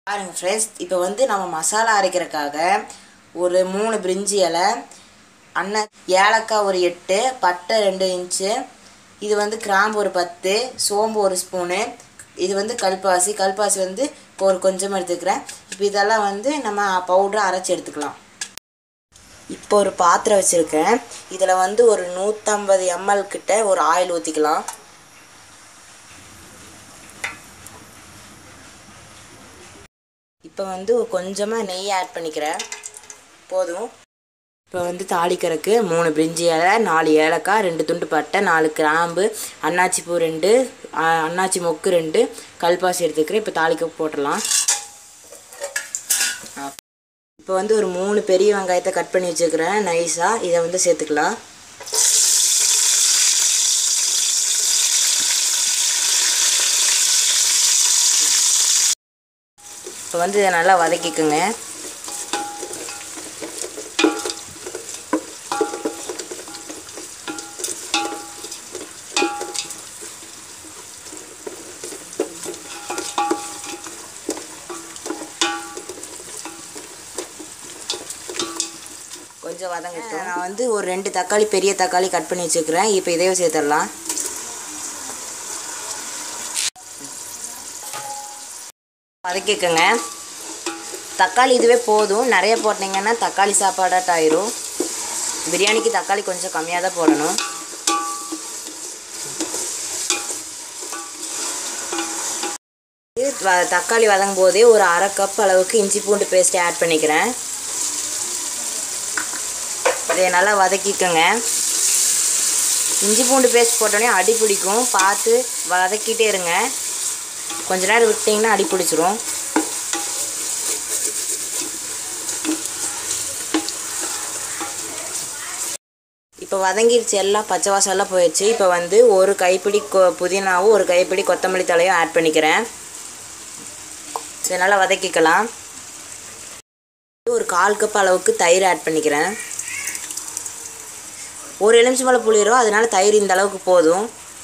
பாருங்க ஃப்ரெண்ட்ஸ் இப்போ வந்து நம்ம மசாலா அரைக்கிறதுக்காக ஒரு மூணு பிரிஞ்சி இலை அண்ணன் ஏலக்காய் ஒரு எட்டு பட்டை ரெண்டு இன்ச்சு இது வந்து கிராம்பு ஒரு பத்து சோம்பு ஒரு ஸ்பூனு இது வந்து கல்பாசி கல்பாசி வந்து இப்போ ஒரு கொஞ்சமாக எடுத்துக்கிறேன் இப்போ இதெல்லாம் வந்து நம்ம பவுடரை அரைச்சி எடுத்துக்கலாம் இப்போ ஒரு பாத்திரம் வச்சுருக்கேன் இதில் வந்து ஒரு நூற்றம்பது எம்எல் கிட்ட ஒரு ஆயில் ஊற்றிக்கலாம் இப்போ வந்து ஒரு கொஞ்சமாக நெய் ஆட் பண்ணிக்கிறேன் போதும் இப்போ வந்து தாளிக்கிறதுக்கு மூணு பிரிஞ்சி இலை நாலு ஏலக்காய் ரெண்டு துண்டு பட்டை நாலு கிராம்பு அன்னாச்சி பூ ரெண்டு ஆ, அன்னாச்சி மொக்கு ரெண்டு கல்பாசி எடுத்துக்கிறேன் இப்போ தாளிக்க போட்டுடலாம் ஆ. இப்போ வந்து ஒரு மூணு பெரிய வெங்காயத்தை கட் பண்ணி வச்சுக்கிறேன் நைஸாக இதை வந்து சேர்த்துக்கலாம் இப்போ வந்து இதை நல்லா வதக்கிக்குங்க கொஞ்சம் வதங்கட்டும் நான் வந்து ஒரு ரெண்டு தக்காளி பெரிய தக்காளி கட் பண்ணி வச்சுக்கிறேன் இப்போ இதையும் சேர்த்துடலாம் வதக்கிக்கோங்க தக்காளி இதுவே போதும் நிறைய போட்டிங்கன்னா தக்காளி சாப்பாடாட்ட ஆயிரும் பிரியாணிக்கு தக்காளி கொஞ்சம் கம்மியாக தான் போடணும் இது வ- தக்காளி வதங்கும் போதே ஒரு அரை கப் அளவுக்கு இஞ்சி பூண்டு பேஸ்ட் ஆட் பண்ணிக்கிறேன் இதை நல்லா வதக்கிக்கோங்க இஞ்சி பூண்டு பேஸ்ட் போட்டோன்னே அடி பிடிக்கும் பார்த்து வதக்கிட்டே இருங்க கொஞ்ச நேரம் விட்டிங்கன்னா அடி பிடிச்சிரும் இப்போ வதங்கிருச்சு எல்லாம் பச்சை வாசம் எல்லாம் போயிடுச்சு இப்போ வந்து ஒரு கைப்பிடி கொ புதினாவும் ஒரு கைப்பிடி கொத்தமல்லி தலையும் ஆட் பண்ணிக்கிறேன் சரி நல்லா வதக்கிக்கலாம் ஒரு கால் கப் அளவுக்கு தயிர் ஆட் பண்ணிக்கிறேன் ஒரு எலுமிச்சம்பழம் புளிரும் அதனால தயிர் இந்த அளவுக்கு போதும்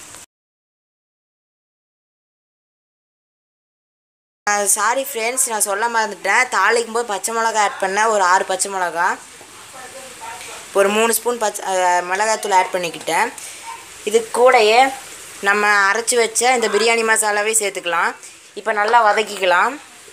சாரி ஃப்ரெண்ட்ஸ் நான் சொல்ல மறந்துட்டேன் தாளிக்கும் போது பச்சை மிளகா ஆட் பண்ணேன் ஒரு ஆறு பச்சை மிளகா இப்போ ஒரு மூணு ஸ்பூன் பச்சை அஹ், மிளகாத்தூள் ஆட் பண்ணிக்கிட்டேன் இது கூடயே நம்ம அரைச்சி வச்ச இந்த பிரியாணி மசாலாவே சேர்த்துக்கலாம் இப்போ நல்லா வதக்கிக்கலாம்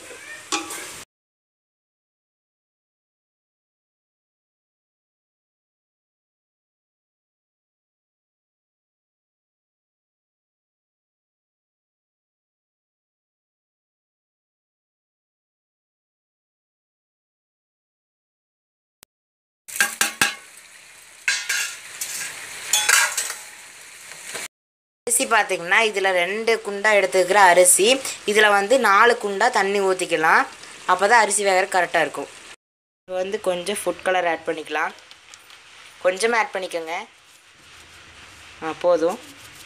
அரிசி பார்த்திங்கன்னா இதில் ரெண்டு குண்டா எடுத்துக்கிற அரிசி இதில் வந்து நாலு குண்டா தண்ணி ஊற்றிக்கலாம் அப்போ தான் அரிசி வேகிற கரெக்டாக இருக்கும் இப்போ வந்து கொஞ்சம் ஃபுட் கலர் ஆட் பண்ணிக்கலாம் கொஞ்சமாக ஆட் பண்ணிக்கோங்க ஆ போதும்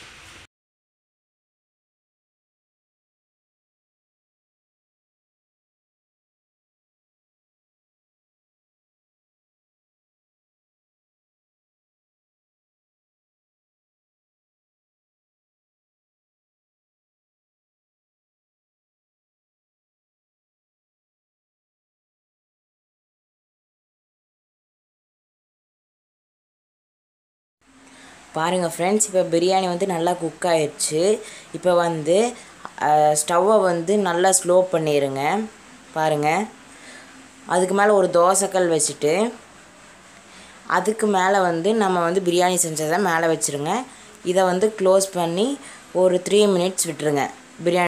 பாருங்கள் ஃப்ரெண்ட்ஸ் இப்போ பிரியாணி வந்து நல்லா குக் ஆயிடுச்சு இப்போ வந்து ஸ்டவ்வை வந்து நல்லா ஸ்லோ பண்ணிடுங்க பாருங்கள் அதுக்கு மேலே ஒரு தோசைக்கல் வச்சுட்டு அதுக்கு மேலே வந்து நம்ம வந்து பிரியாணி செஞ்சதை மேலே வச்சுருங்க இதை வந்து க்ளோஸ் பண்ணி ஒரு த்ரீ மினிட்ஸ் விட்டுருங்க பிரியாணி